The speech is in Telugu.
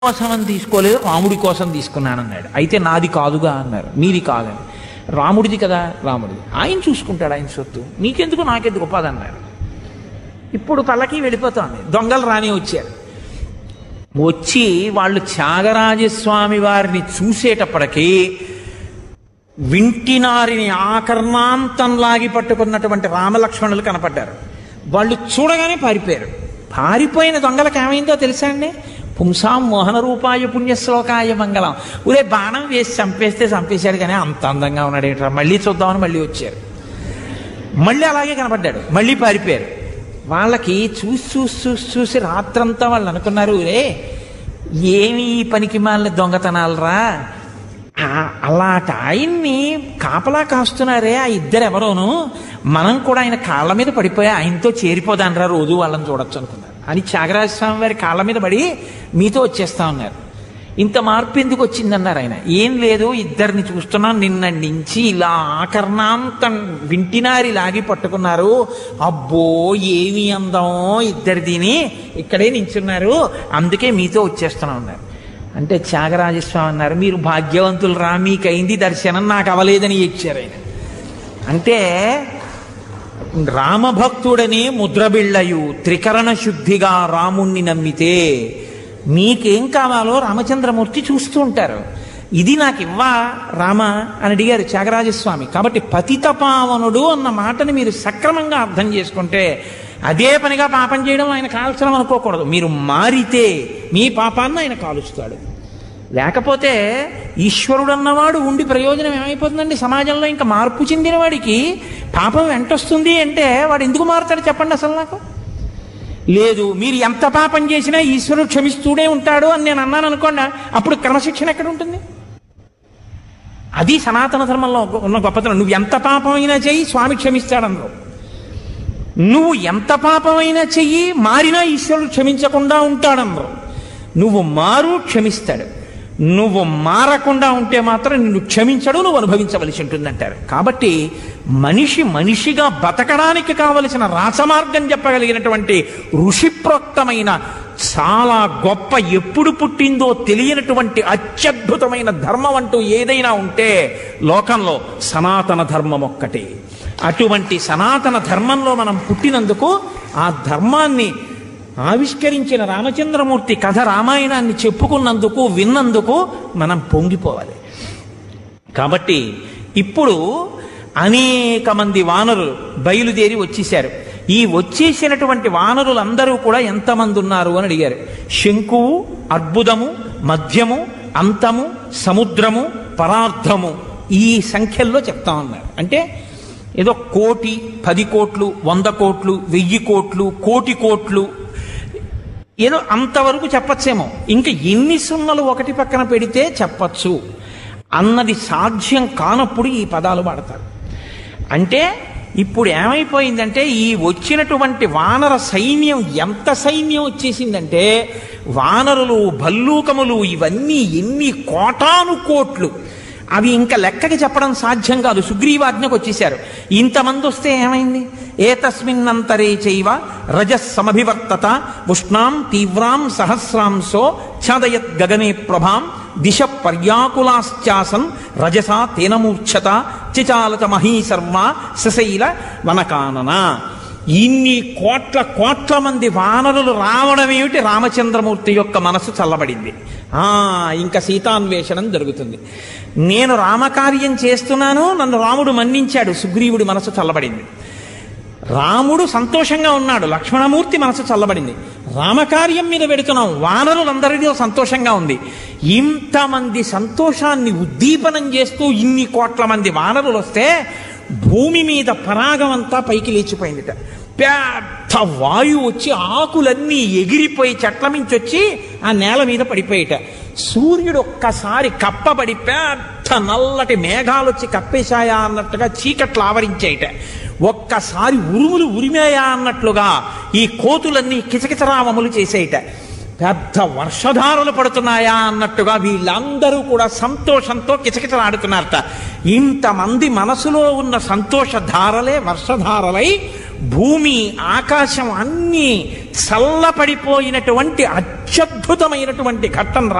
కోసం అని తీసుకోలేదు రాముడి కోసం తీసుకున్నాను అన్నాడు అయితే నాది కాదుగా అన్నారు మీది కాదని రాముడిది కదా రాముడిది ఆయన చూసుకుంటాడు ఆయన సొత్తు నీకెందుకు నాకెందుకు ఉపాధి అన్నారు ఇప్పుడు పల్లకి వెళ్ళిపోతోంది దొంగలు రాని వచ్చారు వచ్చి వాళ్ళు త్యాగరాజస్వామి వారిని చూసేటప్పటికీ వింటినారిని ఆకర్ణాంతం లాగి పట్టుకున్నటువంటి రామలక్ష్మణులు కనపడ్డారు వాళ్ళు చూడగానే పారిపోయారు పారిపోయిన దొంగలకు ఏమైందో తెలుసా అండి పుంసాం మోహన రూపాయ పుణ్యశ్లోకాయ మంగళం ఊరే బాణం వేసి చంపేస్తే చంపేశాడు కానీ అంత అందంగా ఉన్నాడు ఏంట్రా మళ్ళీ చూద్దామని మళ్ళీ వచ్చారు మళ్ళీ అలాగే కనపడ్డాడు మళ్ళీ పారిపోయారు వాళ్ళకి చూసి చూసి చూసి చూసి రాత్రంతా వాళ్ళు అనుకున్నారు రే ఏమి ఈ పనికి మాలిన దొంగతనాలరా ఆ- అలాంటి ఆయన్ని కాపలా కాస్తున్నారే ఆ ఇద్దరు ఎవరోను మనం కూడా ఆయన కాళ్ళ మీద పడిపోయి ఆయనతో చేరిపోదానరా రోజు వాళ్ళని చూడొచ్చు అనుకున్నారు అని త్యాగరాజ స్వామి వారి కాళ్ళ మీద పడి మీతో వచ్చేస్తా ఉన్నారు ఇంత మార్పు ఎందుకు వచ్చిందన్నారు ఆయన ఏం లేదు ఇద్దరిని చూస్తున్నాం నిన్న నుంచి ఇలా ఆకర్ణాంతం వింటినారి లాగి పట్టుకున్నారు అబ్బో ఏమి అందం ఇద్దరిదిని ఇక్కడే నించున్నారు అందుకే మీతో వచ్చేస్తున్నా ఉన్నారు అంటే త్యాగరాజస్వామి అన్నారు మీరు భాగ్యవంతులు రా మీకైంది దర్శనం నాకు అవలేదని ఇచ్చారు ఆయన అంటే రామభక్తుడనే ముద్రబిళ్ళయు త్రికరణ శుద్ధిగా రాముణ్ణి నమ్మితే మీకేం కావాలో రామచంద్రమూర్తి చూస్తూ ఉంటారు ఇది నాకు ఇవ్వా రామ అని అడిగారు త్యాగరాజస్వామి కాబట్టి పతితపావనుడు అన్న మాటని మీరు సక్రమంగా అర్థం చేసుకుంటే అదే పనిగా పాపం చేయడం ఆయన కాల్చడం అనుకోకూడదు మీరు మారితే మీ పాపాన్ని ఆయన కాలుస్తాడు లేకపోతే ఈశ్వరుడు అన్నవాడు ఉండి ప్రయోజనం ఏమైపోతుందండి సమాజంలో ఇంకా మార్పు చెందిన వాడికి పాపం వెంటొస్తుంది అంటే వాడు ఎందుకు మారుతాడు చెప్పండి అసలు నాకు లేదు మీరు ఎంత పాపం చేసినా ఈశ్వరుడు క్షమిస్తూనే ఉంటాడు అని నేను అన్నాను అనుకోండి అప్పుడు క్రమశిక్షణ ఎక్కడ ఉంటుంది అది సనాతన ధర్మంలో ఉన్న గొప్పతనం నువ్వు ఎంత పాపమైనా చెయ్యి స్వామి క్షమిస్తాడన్నారు నువ్వు ఎంత పాపమైనా చెయ్యి మారినా ఈశ్వరుడు క్షమించకుండా ఉంటాడన్నారు నువ్వు మారు క్షమిస్తాడు నువ్వు మారకుండా ఉంటే మాత్రం నిన్ను క్షమించడు నువ్వు అనుభవించవలసి ఉంటుందంటారు కాబట్టి మనిషి మనిషిగా బతకడానికి కావలసిన రాసమార్గం చెప్పగలిగినటువంటి ఋషిప్రోక్తమైన చాలా గొప్ప ఎప్పుడు పుట్టిందో తెలియనటువంటి అత్యద్భుతమైన ధర్మం అంటూ ఏదైనా ఉంటే లోకంలో సనాతన ధర్మం ఒక్కటే అటువంటి సనాతన ధర్మంలో మనం పుట్టినందుకు ఆ ధర్మాన్ని ఆవిష్కరించిన రామచంద్రమూర్తి కథ రామాయణాన్ని చెప్పుకున్నందుకు విన్నందుకు మనం పొంగిపోవాలి కాబట్టి ఇప్పుడు అనేక మంది వానరులు బయలుదేరి వచ్చేశారు ఈ వచ్చేసినటువంటి వానరులందరూ కూడా ఎంతమంది ఉన్నారు అని అడిగారు శంకువు అర్బుదము మధ్యము అంతము సముద్రము పరార్థము ఈ సంఖ్యల్లో చెప్తా ఉన్నారు అంటే ఏదో కోటి పది కోట్లు వంద కోట్లు వెయ్యి కోట్లు కోటి కోట్లు ఏదో అంతవరకు చెప్పచ్చేమో ఇంకా ఎన్ని సున్నలు ఒకటి పక్కన పెడితే చెప్పచ్చు అన్నది సాధ్యం కానప్పుడు ఈ పదాలు వాడతారు అంటే ఇప్పుడు ఏమైపోయిందంటే ఈ వచ్చినటువంటి వానర సైన్యం ఎంత సైన్యం వచ్చేసిందంటే వానరులు భల్లూకములు ఇవన్నీ ఎన్ని కోటాను కోట్లు అవి ఇంకా లెక్కకి చెప్పడం సాధ్యం కాదు సుగ్రీవాజ్ఞకు వచ్చేశారు ఇంతమంది వస్తే ఏమైంది ఏతస్మిన్నంతరే చైవ రజస్సమభివర్తత ఉష్ణాం తీవ్రాం సహస్రాంశో ఛాదయత్ గగనే ప్రభాం దిశ పర్యాకులాశ్చాసన్ రజసా తేనమూర్ఛత చిచాలత మహీసర్వ సశైల వనకానన ఇన్ని కోట్ల కోట్ల మంది వానరులు రావడం ఏమిటి రామచంద్రమూర్తి యొక్క మనసు చల్లబడింది ఆ ఇంకా సీతాన్వేషణం జరుగుతుంది నేను రామకార్యం చేస్తున్నాను నన్ను రాముడు మన్నించాడు సుగ్రీవుడి మనసు చల్లబడింది రాముడు సంతోషంగా ఉన్నాడు లక్ష్మణమూర్తి మనసు చల్లబడింది రామకార్యం మీద పెడుతున్నాం వానరులందరిలో సంతోషంగా ఉంది ఇంతమంది సంతోషాన్ని ఉద్దీపనం చేస్తూ ఇన్ని కోట్ల మంది వానరులు వస్తే భూమి మీద పరాగం అంతా పైకి లేచిపోయిందిట పెద్ద వాయువు వచ్చి ఆకులన్నీ ఎగిరిపోయి చెట్ల మించి వచ్చి ఆ నేల మీద పడిపోయిట సూర్యుడు ఒక్కసారి కప్పబడి పెద్ద నల్లటి మేఘాలు వచ్చి కప్పేశాయా అన్నట్టుగా చీకట్లు ఆవరించాయిట ఒక్కసారి ఉరుములు ఉరిమేయా అన్నట్లుగా ఈ కోతులన్నీ కిచకిచరామములు చేసేయట పెద్ద వర్షధారలు పడుతున్నాయా అన్నట్టుగా వీళ్ళందరూ కూడా సంతోషంతో కిచకిచలాడుతున్నారట ఇంతమంది మనసులో ఉన్న సంతోష ధారలే వర్షధారలై భూమి ఆకాశం అన్నీ చల్లపడిపోయినటువంటి అత్యద్భుతమైనటువంటి ఘట్టం